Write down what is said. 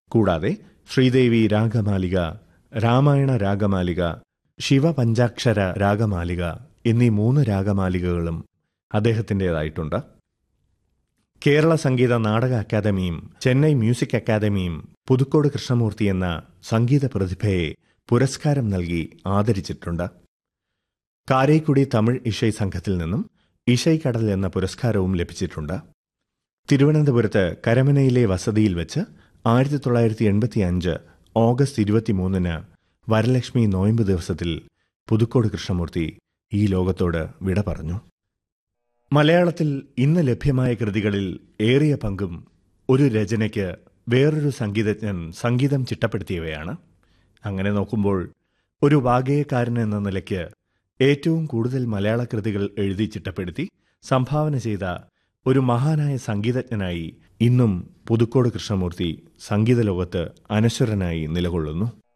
കൂടാതെ ശ്രീദേവി രാഗമാലിക രാമായണ രാഗമാലിക ശിവപഞ്ചാക്ഷര രാഗമാലിക എന്നീ മൂന്ന് രാഗമാലികകളും അദ്ദേഹത്തിൻ്റെതായിട്ടുണ്ട് കേരള സംഗീത നാടക അക്കാദമിയും ചെന്നൈ മ്യൂസിക് അക്കാദമിയും പുതുക്കോട് കൃഷ്ണമൂർത്തി എന്ന സംഗീത പ്രതിഭയെ പുരസ്കാരം നൽകി ആദരിച്ചിട്ടുണ്ട് കാരൈക്കുടി തമിഴ് ഇഷൈ സംഘത്തിൽ നിന്നും ഇഷൈ കടൽ എന്ന പുരസ്കാരവും ലഭിച്ചിട്ടുണ്ട് തിരുവനന്തപുരത്ത് കരമനയിലെ വസതിയിൽ വെച്ച് ആയിരത്തി തൊള്ളായിരത്തി എൺപത്തി അഞ്ച് ഓഗസ്റ്റ് ഇരുപത്തിമൂന്നിന് വരലക്ഷ്മി നോയമ്പ് ദിവസത്തിൽ പുതുക്കോട് കൃഷ്ണമൂർത്തി ഈ ലോകത്തോട് വിട പറഞ്ഞു മലയാളത്തിൽ ഇന്ന് ലഭ്യമായ കൃതികളിൽ ഏറിയ പങ്കും ഒരു രചനയ്ക്ക് വേറൊരു സംഗീതജ്ഞൻ സംഗീതം ചിട്ടപ്പെടുത്തിയവയാണ് അങ്ങനെ നോക്കുമ്പോൾ ഒരു വാഗേയക്കാരൻ എന്ന നിലയ്ക്ക് ഏറ്റവും കൂടുതൽ മലയാള കൃതികൾ എഴുതി ചിട്ടപ്പെടുത്തി സംഭാവന ചെയ്ത ഒരു മഹാനായ സംഗീതജ്ഞനായി ഇന്നും പുതുക്കോട് കൃഷ്ണമൂർത്തി സംഗീത ലോകത്ത് അനശ്വരനായി നിലകൊള്ളുന്നു